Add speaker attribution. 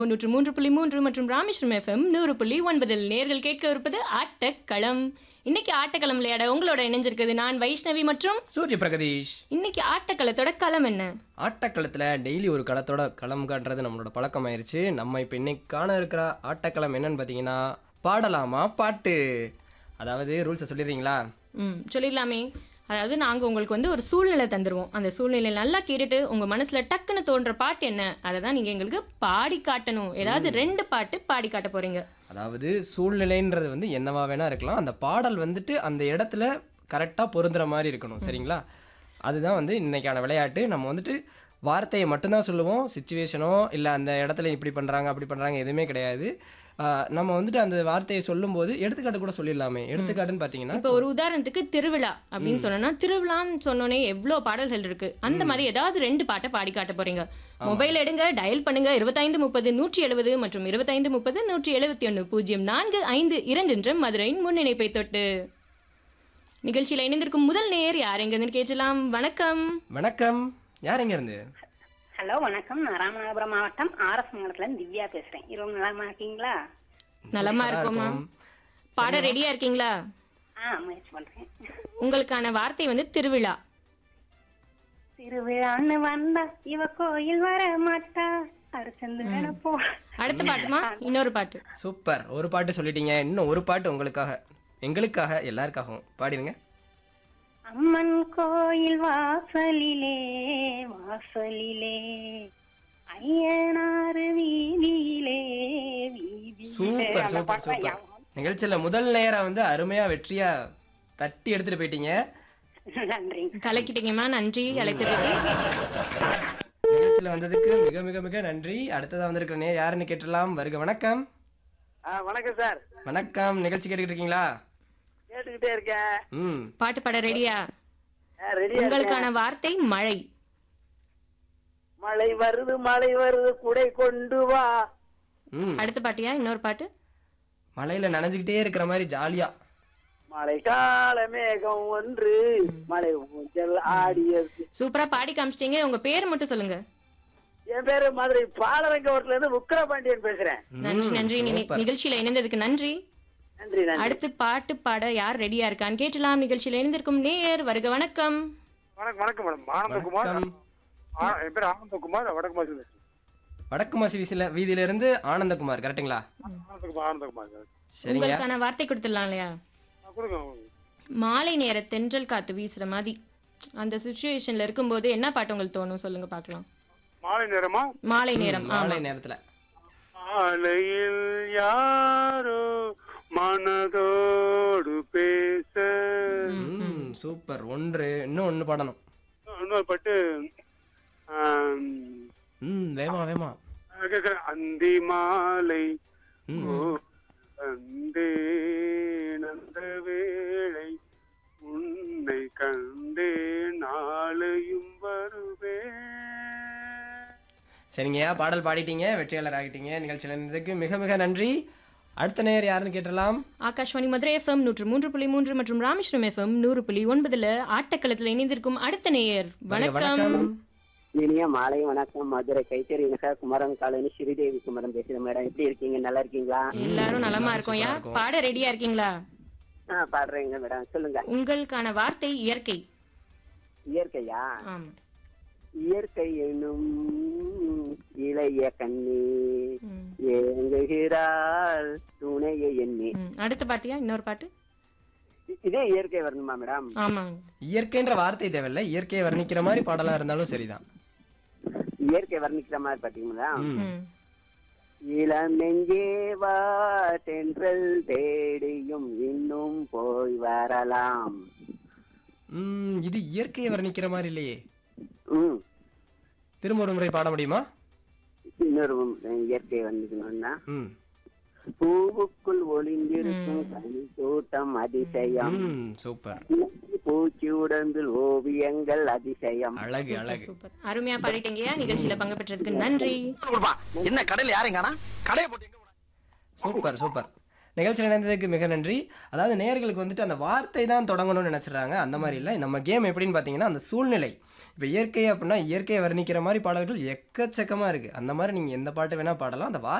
Speaker 1: தொண்ணூற்று மூன்று புள்ளி மூன்று மற்றும் ராமேஸ்வரம் எஃப்எம் நூறு புள்ளி ஒன்பதில் நேர்கள் கேட்க இருப்பது ஆட்டக்களம் இன்னைக்கு ஆட்டக்களம் விளையாட உங்களோட இணைஞ்சிருக்குது நான் வைஷ்ணவி மற்றும்
Speaker 2: சூரிய பிரகதீஷ்
Speaker 1: இன்னைக்கு ஆட்டக்களத்தோட களம் என்ன
Speaker 2: ஆட்டக்களத்தில் டெய்லி ஒரு களத்தோட களம் காட்டுறது நம்மளோட பழக்கமாயிருச்சு நம்ம இப்போ இன்னைக்கு காண இருக்கிற ஆட்டக்களம் என்னன்னு பார்த்தீங்கன்னா பாடலாமா பாட்டு அதாவது ரூல்ஸை சொல்லிடுறீங்களா
Speaker 1: ம் சொல்லிடலாமே அதாவது நாங்கள் உங்களுக்கு வந்து ஒரு சூழ்நிலை தந்துடுவோம் அந்த சூழ்நிலையை நல்லா கேட்டுட்டு உங்கள் மனசில் டக்குன்னு தோன்ற பாட்டு என்ன அதை தான் நீங்கள் எங்களுக்கு பாடி காட்டணும் ஏதாவது ரெண்டு பாட்டு பாடி காட்ட போகிறீங்க
Speaker 2: அதாவது சூழ்நிலைன்றது வந்து என்னவா வேணா இருக்கலாம் அந்த பாடல் வந்துட்டு அந்த இடத்துல கரெக்டாக பொருந்துற மாதிரி இருக்கணும் சரிங்களா அதுதான் வந்து இன்னைக்கான விளையாட்டு நம்ம வந்துட்டு வார்த்தையை மட்டும்தான் சொல்லுவோம் சுச்சுவேஷனோ இல்லை அந்த இடத்துல இப்படி பண்ணுறாங்க அப்படி பண்ணுறாங்க எதுவுமே கிடையாது ஆஹ் நம்ம வந்துட்டு அந்த வார்த்தையை சொல்லும்போது எடுத்துக்காட்டு கூட சொல்லிடலாமே எடுத்துக்காட்டுன்னு பார்த்தீங்கன்னா
Speaker 1: இப்போ ஒரு உதாரணத்துக்கு திருவிழா அப்படின்னு சொன்னோம்னா திருவிழான்னு சொன்னோன்னே எவ்வளோ பாடல்கள் இருக்கு அந்த மாதிரி ஏதாவது ரெண்டு பாட்டை பாடி காட்ட போறீங்க மொபைல் எடுங்க டயல் பண்ணுங்க இருபத்தைந்து முப்பது நூற்றி எழுபது மற்றும் இருபத்தைந்து முப்பது நூற்றி எழுபத்தி ஒன்று பூஜ்ஜியம் நான்கு ஐந்து இரண்டு என்ற மதுரையின் முன்னிணைப்பை தொட்டு நிகழ்ச்சியில் இணைந்திருக்கும் முதல் நேர் யார் எங்கன்னு கேட்கலாம் வணக்கம்
Speaker 2: வணக்கம் யார் எங்க இருந்து
Speaker 3: ஹலோ வணக்கம் நான் ராமநாதபுரம் மாவட்டம் ஆர்எஸ் மங்கலத்துல இருந்து திவ்யா பேசுறேன் இரவு நலமா இருக்கீங்களா
Speaker 1: நலமா
Speaker 2: சூப்பரா
Speaker 1: இருக்குமா
Speaker 2: இருக்கும்.
Speaker 1: பாட ரெடியா இருக்கீங்களா
Speaker 3: ஆ முயற்சி பண்றேன்
Speaker 1: உங்களுக்கான வார்த்தை வந்து திருவிழா
Speaker 3: திருவிழான்னு வந்தா இவ கோயில் வர மாட்டா அடுத்தந்து நினைப்போ
Speaker 1: அடுத்த பாட்டுமா இன்னொரு பாட்டு
Speaker 2: சூப்பர் ஒரு பாட்டு சொல்லிட்டீங்க இன்னும் ஒரு பாட்டு உங்களுக்காக எங்களுக்காக எல்லாருக்காகவும் பாடிடுங்க
Speaker 3: அம்மன் கோயில் வாசலிலே வாசலிலே ஐயனாறு வீதியிலே வீதியிலே
Speaker 2: சூப்பர்
Speaker 3: அந்த
Speaker 2: சூப்பர்
Speaker 3: பாட்டு தான்
Speaker 2: சூப்பர்
Speaker 3: ஞாபகம்.
Speaker 2: நிகழ்ச்சியில முதல் நேரம் வந்து அருமையா வெற்றியா தட்டி எடுத்துட்டு போயிட்டீங்க
Speaker 3: நன்றி
Speaker 1: கலக்கிட்டீங்கம்மா நன்றி அழைத்ததுக்கு
Speaker 2: நிகழ்ச்சியில வந்ததுக்கு மிக மிக மிக நன்றி அடுத்ததா வந்திருக்கிற நேர் யாருன்னு கேட்டுடலாம் வருக வணக்கம்
Speaker 4: ஆ வணக்கம் சார்
Speaker 2: வணக்கம் நிகழ்ச்சி கேட்டுக்கிட்டு இருக்கீங்களா
Speaker 4: கேட்டுக்கிட்டே இருக்கேன்
Speaker 2: ம்
Speaker 1: பாட்டு பாட ரெடியா
Speaker 4: ரெடியா
Speaker 1: உங்களுக்கான வார்த்தை மழை
Speaker 4: மழை வருது மழை வருது குடை கொண்டு வா
Speaker 2: ம்
Speaker 1: அடுத்த பாட்டியா இன்னொரு பாட்டு
Speaker 2: மலையில நனைஞ்சுக்கிட்டே இருக்கிற மாதிரி ஜாலியா
Speaker 4: மழை கால மேகம் ஒன்று மழை ஊஞ்சல் ஆடியது
Speaker 1: சூப்பரா பாடி காமிச்சிட்டீங்க உங்க பேர் மட்டும் சொல்லுங்க
Speaker 4: என் பேரு மதுரை பாலரங்கவரத்துல இருந்து உக்கிரபாண்டியன் பேசுறேன்
Speaker 1: நன்றி நன்றி நி- நிகழ்ச்சியில இணைந்ததுக்கு நன்றி
Speaker 4: நன்றி நன்றி
Speaker 1: அடுத்து பாட்டு பாட யார் ரெடியா இருக்கான்னு கேட்டலாம் நிகழ்ச்சியில இணைந்திருக்கும் நேயர் வருக வணக்கம்
Speaker 5: வணக்கம் வணக்கம் மேடம் ஆனந்தகுமார்
Speaker 2: வணக்கம்
Speaker 5: ஆ- என் பேர் ஆனந்தகுமார் வடக்கு மாசி
Speaker 2: வடக்கு மாசி வீசில வீதியில இருந்து ஆனந்தகுமார் கரெக்ட்டுங்களா
Speaker 5: ஆனந்தகுமார் ஆனந்தகுமார்
Speaker 2: சரிங்க
Speaker 1: உங்களுக்கான வார்த்தை கொடுத்துடலாம் இல்லையா
Speaker 5: ஆ, கொடுங்க
Speaker 1: மாலை நேர தென்றல் காத்து வீசுற மாதிரி அந்த சுச்சுவேஷன்ல இருக்கும்போது என்ன பாட்டு உங்களுக்கு தோணும் சொல்லுங்க பார்க்கலாம்
Speaker 5: மாலை நேரமா
Speaker 1: மாலை நேரம் ஆமா
Speaker 2: மாலை நேரத்துல
Speaker 5: மாலையில் யாரோ மனதோடு பேச
Speaker 2: ம் சூப்பர் ஒன்று இன்னும் ஒன்று பாடணும்
Speaker 5: இன்னொரு பாட்டு ஆம்,
Speaker 2: ம் வேமா வேமா
Speaker 5: நான் கேட்கிறேன் அந்தி மாலை
Speaker 2: ம்
Speaker 5: ஓ, கண்டேன் அந்த வேளை உன்னை கண்டேன் நாளையும் வருவேன்
Speaker 2: சரிங்கய்யா பாடல் பாடிட்டீங்க வெற்றியாளர் ஆகிட்டீங்க நிகழ்ச்சியில் இருந்ததுக்கு மிக மிக நன்றி அடுத்த நேர் யாருன்னு கேட்டலாம்
Speaker 1: ஆகாஷ்வாணி மதுரை எஃப்எம் நூற்று மூன்று புள்ளி மூன்று மற்றும் ராமேஸ்வரம் எஃப்எம் நூறு புள்ளி ஒன்பதுல ஆட்டக்களத்தில் இணைந்திருக்கும் அடுத்த நேயர்
Speaker 2: வருக
Speaker 1: வணக்கம்
Speaker 4: இனிய மாலை வணக்கம் மதுரை கைத்தறி நகர் குமரன் காலனி ஸ்ரீதேவி குமரன் பேசுறேன் மேடம் எப்படி இருக்கீங்க நல்லா இருக்கீங்களா
Speaker 1: எல்லாரும் நலமா இருக்கோம் யா
Speaker 2: இருக்கும்.
Speaker 1: பாட ரெடியா இருக்கீங்களா
Speaker 4: ஆ பாடுறீங்க மேடம் சொல்லுங்க
Speaker 1: உங்களுக்கான வார்த்தை இயற்கை
Speaker 4: இயற்கையா
Speaker 1: ஆமா
Speaker 4: இயற்கை எனும் இளைய கண்ணி
Speaker 1: ம்.
Speaker 4: ஏங்குகிறாள் துணையை எண்ணி
Speaker 1: ம். அடுத்த பாட்டியா இன்னொரு பாட்டு
Speaker 4: இதே இயற்கை வரணுமா மேடம்
Speaker 1: ஆமாங்க
Speaker 2: இயற்கைன்ற வார்த்தை தேவையில்ல இயற்கையை வர்ணிக்கிற மாதிரி பாடலா இருந்தாலும் சரிதான்
Speaker 4: இயற்கை வர்ணிக்கிற மாதிரி பாத்தீங்களா
Speaker 2: ம்
Speaker 1: ம்.
Speaker 4: இளம் நெஞ்சே வா தென்றல் தேடியும் இன்னும் போய் வரலாம்
Speaker 2: ம், இது இயற்கையை வர்ணிக்கிற மாதிரி இல்லையே
Speaker 4: ம்
Speaker 2: திரும்ப ஒரு முறை பாட முடியுமா
Speaker 4: இன்னொரு இயற்கை வந்துக்கணும்னா
Speaker 2: ம்
Speaker 4: பூவுக்குள் ஒளிந்திருக்கும் கனி தோட்டம் அதிசயம்
Speaker 2: ம் சூப்பர்
Speaker 4: பூச்சி உடம்பில் ஓவியங்கள் அதிசயம்
Speaker 2: அழகு அழகு
Speaker 1: சூப்பர் அருமையா பாடிட்டீங்கயா நிகழ்ச்சியில பங்கு பெற்றதுக்கு நன்றி
Speaker 6: கொடுப்பா என்ன கடையில யாரும் காணா கடையை போட்டு எங்க போன?
Speaker 2: சூப்பர் சூப்பர் நிகழ்ச்சியில் இணைந்ததுக்கு மிக நன்றி அதாவது நேயர்களுக்கு வந்துட்டு அந்த வார்த்தை தான் தொடங்கணும்னு நினச்சிடுறாங்க அந்த மாதிரி இல்லை நம்ம கேம் எப்படின்னு பார்த்தீங்கன்னா அந்த சூழ்நிலை இப்போ இயற்கை அப்படின்னா இயற்கையை வர்ணிக்கிற மாதிரி பாடல்கள் எக்கச்சக்கமாக இருக்குது அந்த மாதிரி நீங்கள் எந்த பாட்டு வேணால் பாடலாம் அந்த வார்த்தை